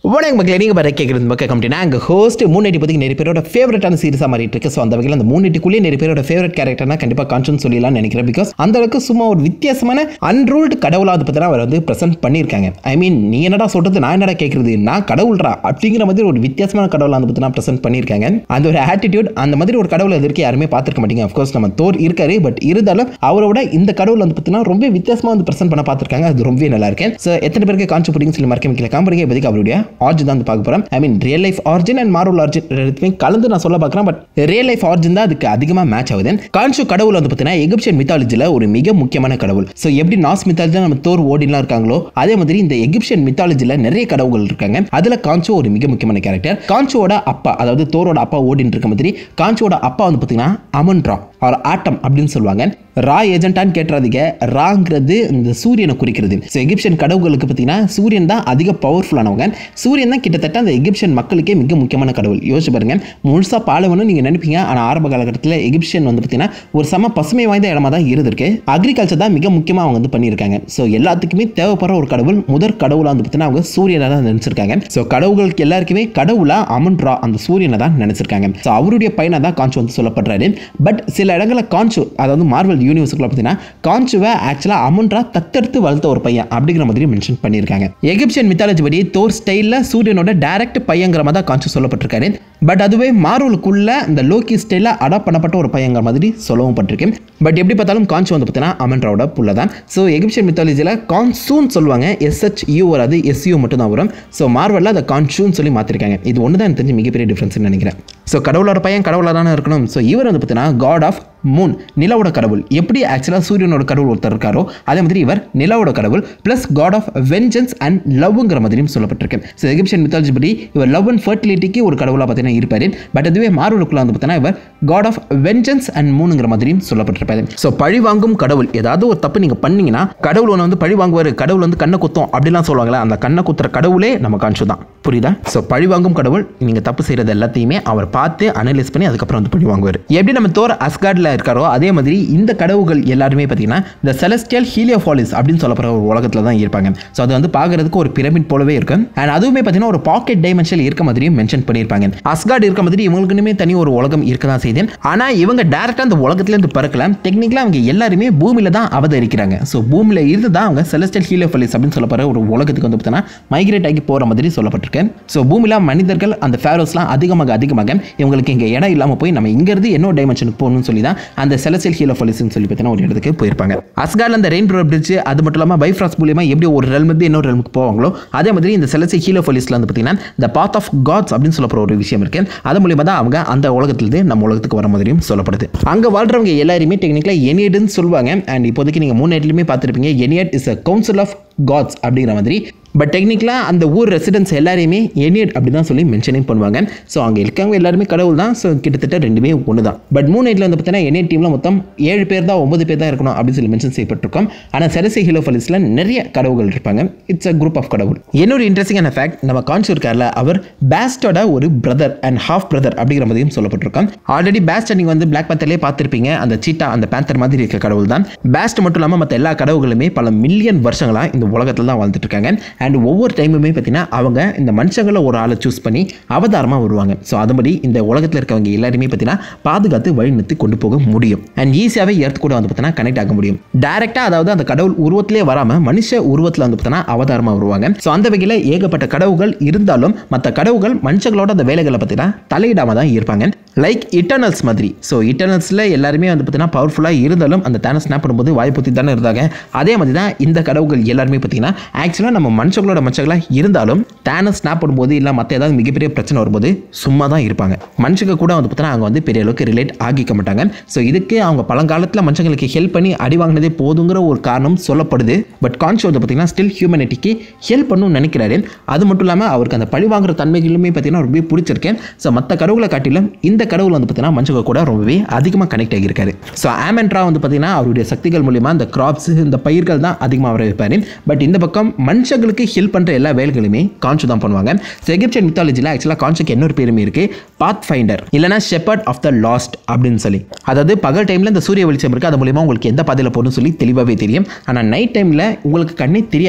வணக்கம் மக்களே நீங்கள் வர கேட்குறது மக்கள் கம்பெனி அங்கே ஹோஸ்ட் மூணு பற்றி நிறைய பேரோட ஃபேவரட்டான சீரிஸாக மாறிட்டு இருக்கு ஸோ அந்த வகையில் அந்த மூணுக்குள்ளேயே நிறைய பேரோட ஃபேவரட் கேரக்டர்னா கண்டிப்பாக கான்சன் சொல்லலாம்னு நினைக்கிறேன் பிகாஸ் அந்த அளவுக்கு சும்மா ஒரு வித்தியாசமான அன்ரூல்டு கடவுளாக பற்றி அவர் வந்து ப்ரெசென்ட் பண்ணியிருக்காங்க ஐ மீன் நீ என்னடா சொல்கிறது நான் என்னடா கேட்குறது நான் கடவுள்றா அப்படிங்கிற மாதிரி ஒரு வித்தியாசமான கடவுளை வந்து பற்றி நான் ப்ரெசென்ட் பண்ணியிருக்காங்க அந்த ஒரு ஆட்டிடியூட் அந்த மாதிரி ஒரு கடவுளை இது வரைக்கும் யாருமே பார்த்துருக்க மாட்டீங்க அஃப்கோர்ஸ் நம்ம தோர் இருக்காரு பட் இருந்தாலும் அவரோட இந்த கடவுள் வந்து பார்த்தீங்கன்னா ரொம்ப வித்தியாசமாக வந்து ப்ரெசென்ட் பண்ண பார்த்துருக்காங்க அது ரொம்பவே நல்லா இருக்கு ஸோ எத்தனை பேருக்கு கான்சு பிடிக்கும் சொல்லி மறக்க வைக்கல காம்படிங்க இப்போதைக்கு அவருடைய ஆர்ஜின் தான் வந்து பார்க்க போகிறோம் I mean real life origin and Marvel origin ரெண்டுத்தையும் கலந்து நான் சொல்ல பார்க்குறேன் பட் ரியல் லைஃப் ஆர்ஜின் தான் அதுக்கு அதிகமாக மேட்ச் ஆகுது கான்சு கடவுள் வந்து பார்த்தீங்கன்னா எகிப்சியன் மித்தாலஜியில் ஒரு மிக முக்கியமான கடவுள் ஸோ எப்படி நாஸ் மித்தாலஜி நம்ம தோர் ஓடின்லாம் இருக்காங்களோ அதே மாதிரி இந்த எகிப்சியன் மித்தாலஜியில் நிறைய கடவுள்கள் இருக்காங்க அதில் கான்சு ஒரு மிக முக்கியமான கேரக்டர் கான்சுவோட அப்பா அதாவது தோரோட அப்பா ஓடின்னு இருக்க மாதிரி கான்சுவோட அப்பா வந்து பார்த்தீங்கன்னா அமன் ரா அவர் ஆட்டம் அப்படின்னு சொல்லுவாங்க ரா ஏஜென்ட்டான்னு கேட்டுறாதீங்க ராங்கிறது இந்த சூரியனை குறிக்கிறது ஸோ எகிப்சியன் கடவுளுக்கு பார்த்தீங்கன்னா சூரியன் தான் அதிக பவர்ஃபுல்லானவங்க சூரியன் தான் கிட்டத்தட்ட அந்த எகிப்சியன் மக்களுக்கே மிக முக்கியமான கடவுள் யோசிச்சு பாருங்க முழுசாக பாலைவனம் நீங்கள் நினைப்பீங்க ஆனால் ஆரம்ப காலகட்டத்தில் எகிப்சியன் வந்து பார்த்தீங்கன்னா ஒரு சம பசுமை வாய்ந்த இடமா தான் இருந்திருக்கு அக்ரிகல்ச்சர் தான் மிக முக்கியமாக அவங்க வந்து பண்ணியிருக்காங்க ஸோ எல்லாத்துக்குமே தேவைப்படுற ஒரு கடவுள் முதற் கடவுளாக வந்து பார்த்தீங்கன்னா அவங்க சூரியனை தான் நினைச்சிருக்காங்க ஸோ கடவுளுக்கு எல்லாருக்குமே கடவுளா அமன் ரா அந்த சூரியனை தான் நினைச்சிருக்காங்க ஸோ அவருடைய பையனை தான் கான்சு வந்து சொல்லப்படுறாரு பட் சில இடங்களில் கான்சு அதாவது மார்வல் யூனிவர்ஸுக்குள்ள பார்த்தீங்கன்னா கான்சுவை ஆக்சுவலாக அமன்ரா தத்தெடுத்து வளர்த்த ஒரு பையன் அப்படிங்கிற மாதிரி மென்ஷன் பண்ணியிருக்காங்க எகிப்சியன் மித்தாலஜி படி தோர் ஸ்டைலில் சூரியனோட டைரக்ட் பையங்கிற மாதிரி தான் கான்சு சொல்லப்பட்டிருக்காரு பட் அதுவே மார்வலுக்குள்ள இந்த லோக்கி ஸ்டைலில் அடாப்ட் பண்ணப்பட்ட ஒரு பையங்கிற மாதிரி சொல்லவும் பட்டிருக்கு பட் எப்படி பார்த்தாலும் கான்சு வந்து பார்த்தீங்கன்னா அமன்ராவோட புள்ள தான் ஸோ எகிப்சியன் மித்தாலஜியில் கான்சூன் சொல்லுவாங்க எஸ்ஹெச் யூ வராது எஸ்யூ மட்டும் தான் வரும் ஸோ மார்வலில் அதை கான்சூன் சொல்லி மாற்றிருக்காங்க இது ஒன்று தான் எனக்கு தெரிஞ்சு மிகப்பெரிய டிஃப்ரென்ஸ்னு நினைக்கிறேன் ஸோ கடவுளோட பையன் கடவுளாக தானே இருக்கணும் ஸோ இவர் வந்து பார்த்தீங்கன்னா காட் ஆஃப் மூன் நிலவோட கடவுள் எப்படி ஆக்சுவலாக சூரியனோட கடவுள் ஒருத்தர் இருக்காரோ அதே மாதிரி இவர் நிலவோட கடவுள் plus god of vengeance and லவ்ங்கிற மாதிரியும் சொல்லப்பட்டிருக்கு ஸோ எகிப்சியன் மித்தாலஜி படி இவர் லவ் அண்ட் ஃபர்டிலிட்டிக்கு ஒரு கடவுளாக பார்த்தீங்கன்னா இருப்பார் பட் அதுவே மார்வலுக்குள்ள வந்து பார்த்தீங்கன்னா இவர் காட் ஆஃப் வெஞ்சன்ஸ் அண்ட் மூணுங்கிற மாதிரியும் சொல்லப்பட்டிருப்பாரு ஸோ பழி வாங்கும் கடவுள் ஏதாவது ஒரு தப்பு நீங்கள் பண்ணீங்கன்னா கடவுள் ஒன்று வந்து பழி வாங்குவார் கடவுள் வந்து கண்ணை குத்தம் அப்படிலாம் சொல்லுவாங்களே அந்த கண்ணை குத்துற கடவுளே நம்ம காமிச்சு தான் புரியுதா ஸோ பழி வாங்கும் கடவுள் நீங்கள் தப்பு செய்கிறது எல்லாத்தையுமே அவர் பார்த்து அனலைஸ் பண்ணி அதுக்கப்புறம் வந்து பழி வாங்குவார் எப்படி நம்ம தோர் அஸ்கார்டில் இருக்காரோ அதே மாதிரி இந்த கடவுள்கள் எல்லாருமே பார்த்தீங்கன்னா இந்த செலஸ்டியல் ஹீலியோஃபாலிஸ் அப்படின்னு சொல்லப்படுற ஒரு உலகத்தில் தான் இருப்பாங்க ஸோ அது வந்து பார்க்கறதுக்கு ஒரு பிரமிட் போலவே இருக்கும் அண்ட் அதுவுமே பார்த்தீங்கன்னா ஒரு பாக்கெட் டைமென்ஷன் இருக்க மாதிரியும் மென்ஷன் பண்ணியிருப்பாங்க அஸ்கார்டு இருக்க மாதிரி இவங்களுக்குமே தனி ஒரு உலகம் இருக்க தான் செய்யுது ஆனால் இவங்க டேரெக்டாக அந்த உலகத்துலேருந்து பிறக்கலாம் டெக்னிக்கலாக அவங்க எல்லாருமே பூமியில் தான் அவதரிக்கிறாங்க ஸோ பூமியில் இருந்து தான் அவங்க செலஸ்டியல் ஹீலியோஃபாலிஸ் அப்படின்னு சொல்லப்படுற ஒரு உலகத்துக்கு வந்து பார்த்தீங்கன்னா மைக்ரேட் ஆகி போகிற மாதிரி சொல்லப்பட்டிருக்கு ஸோ பூமியில் மனிதர்கள் அந்த ஃபேரோஸ்லாம் அதிகமாக அதிகமாக இவங்களுக்கு இங்கே இடம் இல்லாமல் போய் நம்ம இங்கேருந்து இன்னொரு டைமென்ஷனுக்கு போகணும்னு சொல்லி தான் அந்த செலசியல் ஹீலோஃபாலிஸ்னு சொல்லி பார்த்தீங்கன்னா ஒரு இடத்துக்கு போயிருப்பாங்க அஸ்கார்ல அந்த ரெயின் பிரிட்ஜ் அது மட்டும் இல்லாமல் பைஃப்ராஸ் மூலியமா எப்படி ஒரு ரெல்மிருந்து இன்னொரு ரெல்முக்கு போவாங்களோ அதே மாதிரி இந்த செலசியல் ஹீலோஃபாலிஸ்ல வந்து பார்த்தீங்கன்னா இந்த பாத் ஆஃப் காட்ஸ் அப்படின்னு சொல்லப்படுற ஒரு விஷயம் இருக்கு அது மூலியமா தான் அவங்க அந்த உலகத்திலிருந்து நம்ம உலகத்துக்கு வர மாதிரியும் சொல்லப்படுது அங்கே வாழ்றவங்க எல்லாருமே டெக்னிக்கலாக எனியட்னு சொல்லுவாங்க அண்ட் இப்போதைக்கு நீங்கள் மூணு இடத்துலையுமே பார்த்துருப்பீங்க Ennead is a council of gods அப்படிங்கிற மாதிரி பட் டெக்னிக்கலாக அந்த ஊர் ரெசிடென்ட்ஸ் எல்லாரையுமே எனியட் அப்படி தான் சொல்லி மென்ஷனிங் பண்ணுவாங்க ஸோ அங்கே இருக்கவங்க எல்லாருமே கடவுள் தான் ஸோ கிட்டத்தட்ட ரெண்டுமே ஒன்று தான் பட் மூணு நைட்டில் வந்து பார்த்தீங்கன்னா எனியட் டீமில் மொத்தம் ஏழு பேர் தான் ஒன்பது பேர் தான் இருக்கணும் அப்படின்னு சொல்லி மென்ஷன் செய்யப்பட்டிருக்கோம் ஆனால் செரசி ஹிலோஃபலிஸில் நிறைய கடவுள்கள் இருப்பாங்க இட்ஸ் அ குரூப் ஆஃப் கடவுள் இன்னொரு இன்ட்ரெஸ்டிங்கான ஃபேக்ட் நம்ம கான்சு இருக்கார்ல அவர் பேஸ்டோட ஒரு பிரதர் அண்ட் ஹாஃப் பிரதர் அப்படிங்கிற மாதிரியும் சொல்லப்பட்டிருக்கோம் ஆல்ரெடி பேஸ்ட் நீங்கள் வந்து பிளாக் பேத்தர்லேயே பார்த்துருப்பீங்க அந்த சீட்டா அந்த பேந்தர் மாதிரி இருக்க கடவுள் தான் பேஸ்ட் மட்டும் இல்லாமல் மற்ற எல்லா கடவுளுமே பல மில்லியன் வருஷங்களாக இந்த உலகத்தில் தான் வாழ்ந்துட்டு இருக்காங்க அண்ட் ஒவ்வொரு டைமுமே பார்த்தீங்கன்னா அவங்க இந்த மனுஷங்களை ஒரு ஆளை சூஸ் பண்ணி அவதாரமாக வருவாங்க ஸோ அதுபடி இந்த உலகத்தில் இருக்கவங்க எல்லாருமே பார்த்தீங்கன்னா பாதுகாத்து வழி நிறுத்தி கொண்டு போக முடியும் அண்ட் ஈஸியாகவே எர்த்து கூட வந்து பார்த்தீங்கன்னா கனெக்ட் ஆக முடியும் டேரெக்டாக அதாவது அந்த கடவுள் உருவத்திலே வராமல் மனுஷ உருவத்தில் வந்து பார்த்தீங்கன்னா அவதாரமாக வருவாங்க ஸோ அந்த வகையில் ஏகப்பட்ட கடவுள்கள் இருந்தாலும் மற்ற கடவுள்கள் மனுஷங்களோட அந்த வேலைகளை பார்த்தீங்கன்னா தலையிடாமல் தான் இருப்பாங்க லைக் இட்டர்னல்ஸ் மாதிரி ஸோ இட்டர்னல்ஸில் எல்லாருமே வந்து பார்த்தீங்கன்னா பவர்ஃபுல்லாக இருந்தாலும் அந்த தேனை ஸ்னாப் பண்ணும்போது வாய்ப்புத்தி தானே இருந்தாங்க அதே மாதிரி தான் இந்த கடவுள்கள் எல்லாருமே பார்த்தீங்கன்னா ஆக்சுவலாக நம்ம மனுஷங்களோட மனுஷங்களாக இருந்தாலும் தேனை ஸ்னாப் பண்ணும்போது இல்லை மற்ற ஏதாவது மிகப்பெரிய பிரச்சனை வரும்போது சும்மா தான் இருப்பாங்க மனுஷங்க கூட வந்து பார்த்தீங்கன்னா அவங்க வந்து பெரிய அளவுக்கு ரிலேட் ஆகிக்க மாட்டாங்க ஸோ இதுக்கு அவங்க பழங்காலத்தில் மனுஷங்களுக்கு ஹெல்ப் பண்ணி அடி வாங்கினதே போதுங்கிற ஒரு காரணம் சொல்லப்படுது பட் கான்ஷி வந்து பார்த்தீங்கன்னா ஸ்டில் ஹியூமனிட்டிக்கு ஹெல்ப் பண்ணணும்னு நினைக்கிறாரு அது மட்டும் இல்லாமல் அவருக்கு அந்த பழி வாங்குற தன்மைகளுமே பார்த்தீங்கன்னா ரொம்பவே பிடிச்சிருக்கேன் ஸோ மற்ற கடவுளை காட்டிலும் இந்த கடவுள் வந்து பார்த்தீங்கன்னா மனுஷங்க கூட ரொம்பவே அதிகமாக கனெக்ட் ஆகியிருக்காரு ஸோ ஆமென்ட்ரா வந்து பார்த்தீங்கன்னா அவருடைய சக்திகள் மூலியமா இந்த கிராப்ஸ் இந்த பயிர்கள் தான் அதிகமாக வர வைப்பார் பட் இந்த பக்கம் மனுஷங்களுக்கு ஹெல்ப் பண்ணுற எல்லா வேலைகளுமே கான்சு தான் பண்ணுவாங்க ஸோ எகிப்சியன் மித்தாலஜியில் ஆக்சுவலாக கான்சுக்கு இன்னொரு பேருமே இருக்குது பாத் ஃபைண்டர் இல்லைனா ஷெப்பர்ட் ஆஃப் த லாஸ்ட் அப்படின்னு சொல்லி அதாவது பகல் டைமில் இந்த சூரிய வெளிச்சம் இருக்குது அது மூலியமா உங்களுக்கு எந்த பாதையில் போகணும்னு சொல்லி தெளிவாகவே தெரியும் ஆனால் நைட் டைமில் உங்களுக்கு கண்ணே தெரியாது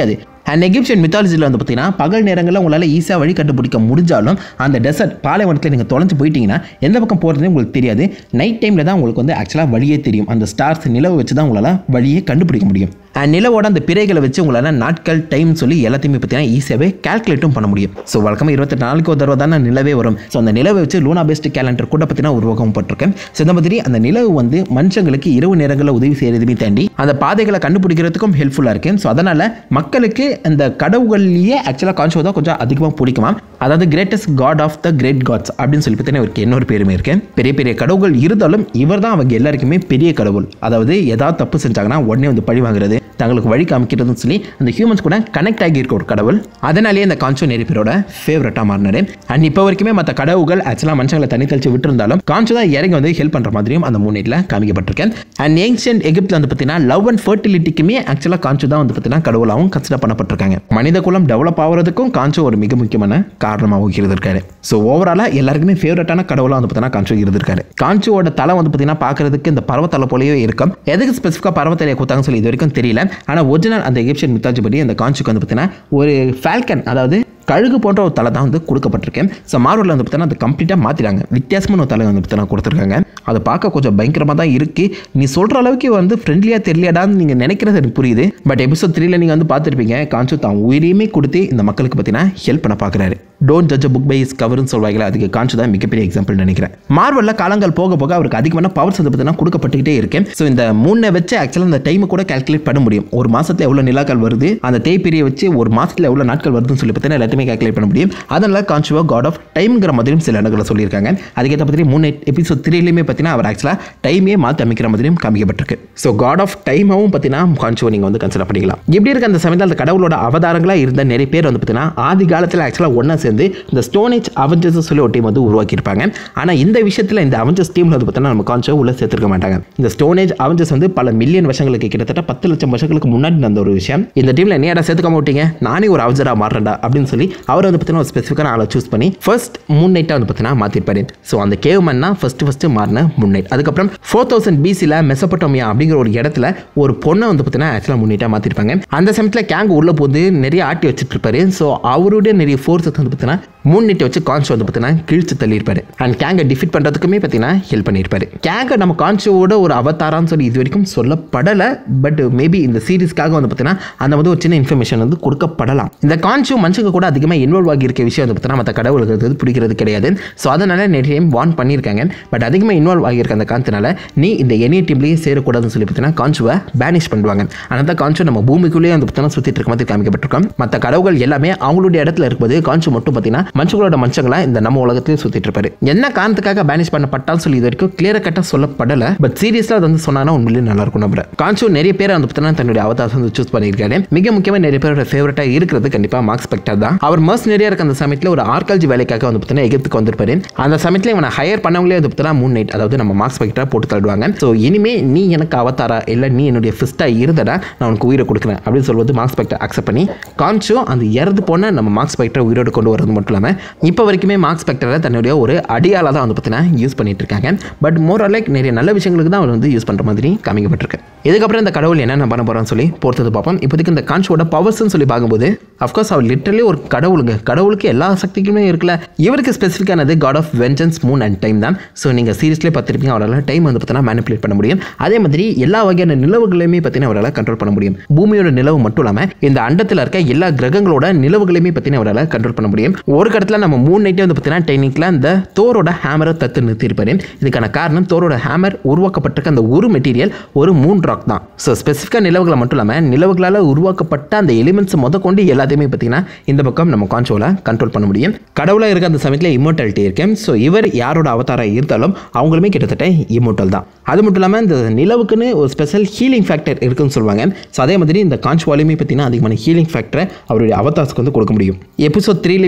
அண்ட் எகிப்சியன் மித்தாலஜியில் வந்து பார்த்தீங்கன்னா பகல் நேரங்களில் உங்களால் ஈஸியாக வழி கண்டுபிடிக்க முடிஞ்சாலும் அந்த டெசர்ட் பாலைவனத்தில் நீங்கள் தொலைஞ்சு போயிட்டீங்கன்னா எந்த பக்கம் போகிறதுனே உங்களுக்கு தெரியாது நைட் டைமில் தான் உங்களுக்கு வந்து ஆக்சுவலாக வழியே தெரியும் அந்த ஸ்டார்ஸ் நிலவை வச்சு தான் உங்களால் வழியே கண்டுபிடிக்க முடியும் அண்ட் நிலவோட அந்த பிறைகளை வச்சு உங்களால் நாட்கள் டைம் சொல்லி எல்லாத்தையுமே பார்த்தீங்கன்னா ஈஸியாகவே கால்குலேட்டும் பண்ண முடியும் ஸோ வழக்கமாக இருபத்தெட்டு நாளுக்கு ஒரு தடவை தானே நிலவே வரும் ஸோ அந்த நிலவை வச்சு லூனா பேஸ்ட் கேலண்டர் கூட பார்த்தீங்கன்னா உருவாக்கம் பட்டிருக்கேன் ஸோ இந்த மாதிரி அந்த நிலவு வந்து மனுஷங்களுக்கு இரவு நேரங்களில் உதவி செய்கிறதுமே தாண்டி அந்த பாதைகளை கண்டுபிடிக்கிறதுக்கும் ஹெல்ப்ஃபுல்லாக இருக்கு ஸோ அதனால் மக்களுக்கு அந்த கடவுள்லேயே ஆக்சுவலாக கான்ஷோ தான் கொஞ்சம் அதிகமாக பிடிக்குமா அதாவது greatest god of the great gods அப்படின்னு சொல்லி பார்த்தீங்கன்னா இவருக்கு இன்னொரு பேருமே இருக்கு பெரிய பெரிய கடவுள்கள் இருந்தாலும் இவர் தான் அவங்க எல்லாருக்குமே பெரிய கடவுள் அதாவது ஏதாவது தப்பு செஞ்சாங்கன்னா உடனே வந்து பழி வாங்குறது தங்களுக்கு வழி காமிக்கிறதுன்னு சொல்லி அந்த ஹியூமன்ஸ் கூட கனெக்ட் ஆகி இருக்க ஒரு கடவுள் அதனாலேயே இந்த கான்சோ நிறைய பேரோட ஃபேவரட்டாக மாறினாரு அண்ட் இப்போ வரைக்குமே மற்ற கடவுள்கள் ஆக்சுவலாக மனுஷங்களை தனி தெளிச்சு விட்டுருந்தாலும் கான்சோ தான் இறங்கி வந்து ஹெல்ப் பண்ணுற மாதிரியும் அந்த மூணில் காமிக்கப்பட்டிருக்கேன் அண்ட் ஏன்ஷியன்ட் எகிப்தில் வந்து பார்த்தீங்கன்னா லவ் அண்ட் ஃபர்டிலிட்டிக்குமே ஆக்சுவலாக கான்சோ தான் வந்து பார்த்தீங்கன்னா கடவுளாகவும் கன்சிடர் பண்ணப்பட்டிருக்காங்க மனித குலம் டெவலப் ஆகிறதுக்கும் கான்சோ ஒரு மிக முக்கியமான காரணமாக இருந்திருக்காரு ஸோ ஓவராலாக எல்லாருக்குமே ஃபேவரட்டான கடவுளாக வந்து பார்த்தீங்கன்னா கான்சோ இருந்திருக்காரு கான்சோவோட தலை வந்து பார்த்தீங்கன்னா பார்க்கறதுக்கு இந்த பர்வத்தலை போலவே இருக்கும் எதுக்கு ஸ்பெசிஃபிக்காக பர்வத்தலையை கொடுத்தாங்கன்னு சொல்லி இது வரைக்கும் தெரியல ஆனால் ஒரிஜினல் அந்த எகிப்சியன் மித்தாஜி படி அந்த கான்சுக்கு வந்து பார்த்தீங்கன்னா ஒரு ஃபால்கன் அதாவது கழுகு போன்ற ஒரு தலை தான் வந்து கொடுக்கப்பட்டிருக்கேன் ஸோ மார்வலில் வந்து பார்த்தீங்கன்னா அது கம்ப்ளீட்டாக மாற்றிட்டாங்க வித்தியாசமான ஒரு தலை வந்து பார்த்தீங்கன்னா கொடுத்துருக்காங்க அதை பார்க்க கொஞ்சம் பயங்கரமாக தான் இருக்குது நீ சொல்கிற அளவுக்கு வந்து ஃப்ரெண்ட்லியாக தெரியலையாடான்னு நீங்கள் நினைக்கிறது எனக்கு புரியுது பட் எபிசோட் த்ரீல நீங்கள் வந்து பார்த்துருப்பீங்க காஞ்சு தான் உயிரையுமே கொடுத்து இந்த மக்களுக்கு பார்த்தீங்கன்னா ஹெல்ப் பண்ண பார்க்குறாரு don't judge book by is கவர்னு சொல்வாங்களே அதுக்கு காஞ்சு தான் மிகப்பெரிய எக்ஸாம்பிள் நினைக்கிறேன் மார்வலில் காலங்கள் போக போக அவருக்கு அதிகமான பவர்ஸ் வந்து பார்த்தீங்கன்னா கொடுக்கப்பட்டுக்கிட்டே இருக்கேன் ஸோ இந்த மூணை வச்சு ஆக்சுவலாக இந்த டைமை கூட கால்குலேட் பண்ண முடியும் ஒரு மாசத்துல எவ்வளோ நிலாக்கள் வருது அந்த தேய்பிரியை வச்சு ஒரு மாசத்துல எவ்வளோ நாட்கள் வருதுன்னு சொல்லி பார்த்தீங்கன்னா எல்லாத்தையுமே கால்குலேட் பண்ண முடியும் அதனால கான்சுவா காட் ஆஃப் டைம்ங்கிற மாதிரியும் சில இடங்களில் சொல்லியிருக்காங்க அதுக்கேற்ற பற்றி மூணு எபிசோட் த்ரீலையுமே பார்த்தீங்கன்னா அவர் ஆக்சுவலாக டைமே மாற்றி அமைக்கிற மாதிரியும் காமிக்கப்பட்டிருக்கு ஸோ காட் ஆஃப் டைமாவும் பார்த்தீங்கன்னா கான்சுவா நீங்கள் வந்து கன்சிடர் பண்ணிக்கலாம் இப்படி இருக்க அந்த சமயத்தில் அந்த கடவுளோட அவதாரங்களாக இருந்த நிறைய பேர் வந்து பார்த்தீங்கன்னா ஆதி காலத்தில் ஆக்சுவலாக ஒன்றா சேர்ந்து இந்த ஸ்டோனேஜ் அவெஞ்சர்ஸ் சொல்லி ஒரு டீம் வந்து உருவாக்கியிருப்பாங்க ஆனால் இந்த விஷயத்தில் இந்த அவெஞ்சர்ஸ் டீமில் வந்து பார்த்தீங்கன்னா நம்ம கான்சோ உள்ள சேர்த்துருக்க மாட்டாங்க இந்த ஸ்டோனேஜ் அவெஞ்சர்ஸ் வந்து பல மில்லியன் வருஷங்களுக்கு கிட்டத்தட்ட பத்து லட்சம் வருஷங்களுக்கு முன்னாடி நடந்த ஒரு விஷயம் இந்த டீமில் என்னையாடா சேர்த்துக்க மாட்டீங்க நானே ஒரு அவஜராக மாறுறேன்டா அப்படின்னு சொல்லி அவர் வந்து பார்த்தீங்கன்னா ஒரு ஸ்பெசிஃபிக்கான ஆளை சூஸ் பண்ணி ஃபர்ஸ்ட் மூன் நைட்டாக வந்து பார்த்தீங்கன்னா மாற்றிருப்பாரு ஸோ அந்த கேவ் மேன் தான் ஃபர்ஸ்ட் ஃபர்ஸ்ட் மாறின மூன் நைட் அதுக்கப்புறம் ஃபோர் தௌசண்ட் பிசியில் மெசப்பட்டோமியா அப்படிங்கிற ஒரு இடத்துல ஒரு பொண்ணை வந்து பார்த்தீங்கன்னா ஆக்சுவலாக மூன் நைட்டாக மாற்றிருப்பாங்க அந்த சமயத்தில் கேங் உள்ள போது நிறைய ஆட்டி வச்சுட்டு இருப்பாரு ஸோ அவருடைய நிறைய ஃபோர்ஸஸ் வந்து பார்த்தீங்கன்னா மூன் நைட்டை வச்சு கான்ஷோ வந்து பார்த்தீங்கன்னா கிழிச்சு தள்ளியிருப்பாரு அண்ட் கேங்கை டிஃபிட் பண்ணுறதுக்குமே பார்த்தீங்கன்னா ஹெல்ப் பண்ணியிருப்பாரு கேங்கை நம்ம கான்ஷோவோட ஒரு அவதாரான்னு சொல்லி இது வரைக்கும் சொல்லப்படலை பட் மேபி இந்த சீரிஸ்க்காக வந்து பார்த்தீங்கன்னா அந்த வந்து ஒரு சின்ன இன்ஃபர்மேஷன் வந்து கொடுக்கப்படலாம் இந்த கான்ஷோ மனுஷங்க கூட அதிகமாக இன்வால்வ் ஆகியிருக்க விஷயம் வந்து பார்த்தீங்கன்னா மற்ற கடவுளுக்கு வந்து பிடிக்கிறது கிடையாது ஸோ அதனால நிறைய டைம் வார்ன் பண்ணியிருக்காங்க பட் அதிகமாக இன்வால்வ் ஆகியிருக்க அந்த காரணத்தினால நீ இந்த எனி டீம்லேயே சேரக்கூடாதுன்னு சொல்லி பார்த்தீங்கன்னா கான்ஷுவை பேனிஷ் பண்ணுவாங்க ஆனால் தான் கான்ஷோ நம்ம பூமிக்குள்ளேயே வந்து பார்த்தீங்கன்னா சுற்றிட்டு இருக்க மாதிரி காமிக்கப்பட்டிருக்கோம் மற்ற கடவுள்கள் எல்லாமே அவங்களுடைய இடத்துல இருக்கும்போது கான்ஷோ மட்டும் பார்த்தீங்கன்னா மனுஷங்களோட மனுஷங்களா இந்த நம்ம உலகத்தையும் சுற்றிட்டு இருப்பாரு என்ன காரணத்துக்காக பேனிஷ் பண்ணப்பட்டாலும் சொல்லி இது வரைக்கும் கிளியர் கட்டாக சொல்லப்படலை பட் சீரியஸாக அது வந்து சொன்னாங்கன்னா உண்மையிலேயே நல்லா இருக்கும் நம்புறேன் கான்ஷோ நிறைய பேர் வந்து பார்த்தீங்கன்னா தன்னுடைய அவதாரம் வந்து சூஸ் பண்ணியிருக்காரு மிக முக்கியமாக நிறைய பேரோட ஃபேவரட்டாக இருக்கிறது கண்டிப்பாக மார்க்ஸ் ஸ்பெக்டர் தான் அவர் மர்ஸ் நிறைய இருக்க அந்த சமயத்தில் ஒரு ஆர்காலஜி வேலைக்காக வந்து பார்த்தீங்கன்னா எகிப்துக்கு வந்திருப்பாரு அந்த சமயத்தில் இவனை ஹையர் பண்ணவங்களே வந்து பார்த்தீங்கன்னா மூன் நைட் அதாவது நம்ம மார்க்ஸ் ஸ்பெக்டராக போட்டு தள்ளுவாங்க ஸோ இனிமே நீ எனக்கு அவதாரா இல்லை நீ என்னுடைய ஃபிஸ்ட்டாக இருந்தடா நான் உனக்கு உயிரை கொடுக்குறேன் அப்படின்னு சொல்வது மார்க்ஸ் ஸ்பெக்டர் அக்செப்ட் பண்ணி கான்ஷோ அந்த இறந்து போன நம்ம மார்க்ஸ் ஸ்பெக்டரை உயிரோடு கொண்டு வரது மட்டும் இல்லாமல் இப்போ வரைக்குமே மார்க்ஸ் ஸ்பெக்டரை தன்னுடைய ஒரு அடியாளாக தான் வந்து பார்த்தீங்கன்னா யூஸ் பண்ணிட்டு இருக்காங்க பட் மோர் லைக் நிறைய நல்ல விஷயங்களுக்கு தான் அவர் வந்து யூஸ் பண்ணுற மாதிரி காமிக்கப்பட்டிருக்கு இதுக்கப்புறம் இந்த கடவுள் என்னென்ன பண்ண போகிறான்னு சொல்லி பொறுத்தது பார்ப்போம் இப்போதைக்கு இந்த கான்ஷோட பவர்ஸ்னு சொல்லி பார்க்கும்போது அஃப்கோர்ஸ் அவர் லிட்டரலி ஒரு கடவுளுங்க கடவுளுக்கு எல்லா சக்திக்குமே இருக்குல்ல இவருக்கு ஸ்பெசிஃபிக்கானது god of vengeance moon and time தான் ஸோ நீங்கள் சீரியஸ்லேயே பார்த்துருப்பீங்க அவரால் டைம் வந்து பார்த்தீங்கன்னா மேனிப்புலேட் பண்ண முடியும் அதே மாதிரி எல்லா வகையான நிலவுகளையுமே பார்த்தீங்கன்னா அவரால் கண்ட்ரோல் பண்ண முடியும் பூமியோட நிலவு மட்டும் இல்லாமல் இந்த அண்டத்தில் இருக்க எல்லா கிரகங்களோட நிலவுகளையுமே பார்த்தீங்கன்னா அவரால் கண்ட்ரோல் பண்ண முடியும் ஒரு கடத்தில் நம்ம மூணு நைட்டே வந்து பார்த்தீங்கன்னா டெக்னிக்கில் அந்த தோரோட ஹேமரை தத்து நிறுத்தியிருப்பாரு இதுக்கான காரணம் தோரோட ஹேமர் உருவாக்கப்பட்டிருக்க அந்த ஒரு மெட்டீரியல் ஒரு மூன் ராக் தான் ஸோ ஸ்பெசிஃபிக்காக நிலவுகளை மட்டும் இல்லாமல் நிலவுகளால் உருவாக்கப்பட்ட அந்த எலிமெண்ட்ஸ் முத கொண்டு எல்லாத்தையுமே பார்த்தீங்கன்னா இந்த பக்கம் நம்ம கான்சோவில் கண்ட்ரோல் பண்ண முடியும் கடவுளாக இருக்க அந்த சமயத்தில் இம்மோட்டாலிட்டி இருக்கேன் ஸோ இவர் யாரோட அவதாரம் இருந்தாலும் அவங்களுமே கிட்டத்தட்ட இம்மோட்டல் தான் அது மட்டும் இல்லாமல் இந்த நிலவுக்குன்னு ஒரு ஸ்பெஷல் ஹீலிங் ஃபேக்டர் இருக்குன்னு சொல்லுவாங்க ஸோ அதே மாதிரி இந்த கான்ச்சுவாலையுமே பார்த்தீங்கன்னா அதிகமான ஹீலிங் ஃபேக்டரை அவருடைய அவதாரத்துக்கு வந்து கொடுக்க முடியும் எபிசோட் த்ரீலையுமே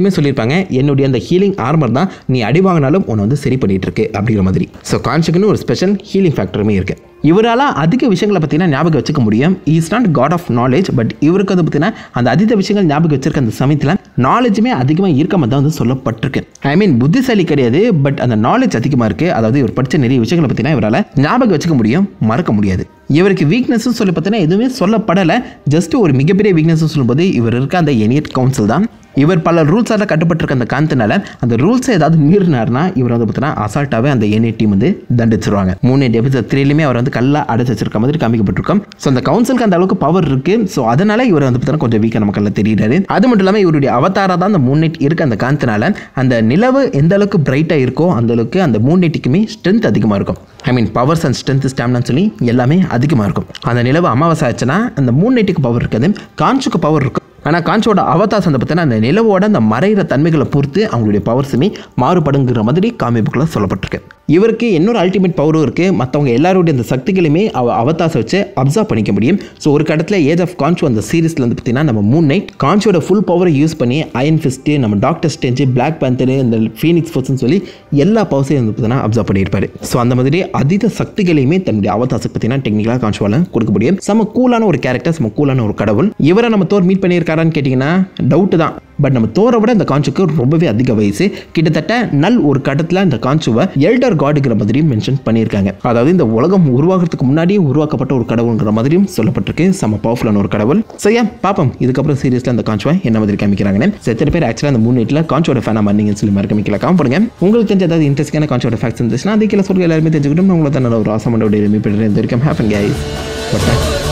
எப்பயுமே சொல்லியிருப்பாங்க என்னுடைய அந்த ஹீலிங் ஆர்மர் தான் நீ அடி வாங்கினாலும் உன்னை வந்து சரி பண்ணிட்டு இருக்கு அப்படிங்கிற மாதிரி ஸோ கான்ஷுக்குன்னு ஒரு ஸ்பெஷல் ஹீலிங் ஃபேக்டருமே இருக்கு இவரால் அதிக விஷயங்களை பார்த்தீங்கன்னா ஞாபகம் வச்சுக்க முடியும் is not god of knowledge but இவருக்கு வந்து பார்த்தீங்கன்னா அந்த அதிக விஷயங்கள் ஞாபகம் வச்சிருக்க அந்த சமயத்தில் நாலேஜுமே அதிகமாக இருக்க மாதிரி தான் வந்து சொல்லப்பட்டிருக்கு ஐ மீன் புத்திசாலி கிடையாது பட் அந்த நாலேஜ் அதிகமாக இருக்குது அதாவது இவர் படித்த நிறைய விஷயங்களை பார்த்தீங்கன்னா இவரால் ஞாபகம் வச்சுக்க முடியும் மறக்க முடியாது இவருக்கு வீக்னஸ்னு சொல்லி பார்த்தீங்கன்னா எதுவுமே சொல்லப்படலை ஜஸ்ட் ஒரு மிகப்பெரிய வீக்னஸ் சொல்லும்போது இவர் இருக்க அந்த எனியட் கவுன்சில் தான் இவர் பல ரூல்ஸால் கட்டுப்பட்டிருக்க அந்த காந்தனால அந்த ரூல்ஸை ஏதாவது மீறினார்னா இவர் வந்து பார்த்தீங்கன்னா அசால்ட்டாகவே அந்த என்ஏ டீம் வந்து தண்டிச்சிருவாங்க மூணு எபிசோட் த்ரீலையுமே அவர் வந்து கல்லா அடைச்சு வச்சிருக்க மாதிரி காமிக்கப்பட்டிருக்கும் ஸோ அந்த கவுன்சிலுக்கு அந்த அளவுக்கு பவர் இருக்கு ஸோ அதனால இவர் வந்து பார்த்தீங்கன்னா கொஞ்சம் வீக்காக நமக்கு தெரியுறாரு அது மட்டும் இல்லாமல் இவருடைய அவதாரா தான் அந்த மூன் நைட் இருக்க அந்த காந்தனால அந்த நிலவு எந்த அளவுக்கு பிரைட்டாக இருக்கோ அந்த அளவுக்கு அந்த மூன் நைட்டுக்குமே ஸ்ட்ரென்த் அதிகமாக இருக்கும் I mean powers and strength ஸ்டாமினான்னு சொல்லி எல்லாமே அதிகமாக இருக்கும் அந்த நிலவு அமாவாசை ஆச்சுன்னா அந்த மூன் நைட்டுக்கு பவர் இருக்காது காஞ்சுக்கு பவர் இருக்கும் ஆனால் காஞ்சோட அவதாஸ் அந்த பார்த்தீங்கன்னா அந்த நிலவோட அந்த மறைகிற தன்மைகளை பொறுத்து அவங்களுடைய பவர்ஸுமே மாறுபடுங்கிற மாதிரி காமி புக்கில் சொல்லப்பட்டிருக்கு இவருக்கு இன்னொரு அல்டிமேட் பவரும் இருக்குது மற்றவங்க எல்லாருடைய அந்த சக்திகளையுமே அவ அவதாசை வச்சு அப்சர்வ் பண்ணிக்க முடியும் ஸோ ஒரு கட்டத்தில் ஏஜ் ஆஃப் கான்சோ அந்த சீரிஸில் வந்து பார்த்தீங்கன்னா நம்ம மூன் நைட் கான்சோட ஃபுல் பவரை யூஸ் பண்ணி அயன் ஃபிஸ்ட்டு நம்ம டாக்டர் ஸ்டேஞ்சு பிளாக் பேந்தரு இந்த ஃபீனிக்ஸ் ஃபோர்ஸ்னு சொல்லி எல்லா பவர்ஸையும் வந்து பார்த்தீங்கன்னா அப்சர்வ் பண்ணியிருப்பாரு ஸோ அந்த மாதிரி அதீத சக்திகளையுமே தன்னுடைய அவதாசுக்கு பார்த்தீங்கன்னா டெக்னிக்கலாக கான்சோவால் கொடுக்க முடியும் செம கூலான ஒரு கேரக்டர் செம கூலான ஒரு கடவுள் இவரை நம்ம தோர் மீட் பண்ணியிருக்காரான்னு கேட்டிங்கன்னா டவுட்டு தான் பட் நம்ம தோரை விட இந்த காஞ்சுக்கு ரொம்பவே அதிக வயசு கிட்டத்தட்ட நல் ஒரு கட்டத்தில் இந்த காஞ்சுவை எல்டர் காடுங்கிற மாதிரியும் மென்ஷன் பண்ணியிருக்காங்க அதாவது இந்த உலகம் உருவாகிறதுக்கு முன்னாடியே உருவாக்கப்பட்ட ஒரு கடவுள்ங்கிற மாதிரியும் சொல்லப்பட்டிருக்கு செம பவர்ஃபுல்லான ஒரு கடவுள் சரியா பாப்போம் இதுக்கப்புறம் சீரியஸில் அந்த காஞ்சுவை என்ன மாதிரி காமிக்கிறாங்கன்னு So, எத்தனை பேர் ஆக்சுவலாக அந்த மூணு நைட்டில் காஞ்சோட ஃபேனாக மாறிங்கன்னு சொல்லி மாதிரி காமிக்கல காமிப்படுங்க உங்களுக்கு தெரிஞ்ச ஏதாவது இன்ட்ரெஸ்டிங்கான காஞ்சோட ஃபேக்ட்ஸ் இருந்துச்சுன்னா அதுக்கு கீழே சொல்கிற எல்லாருமே தெரிஞ்சுக்கிட்டும் உங்களை தான் நல்ல ஒரு ஆசமோட ரிமீ பண்ணுறேன் இது வரைக்கும் ஹேப்பன் கைஸ் பட்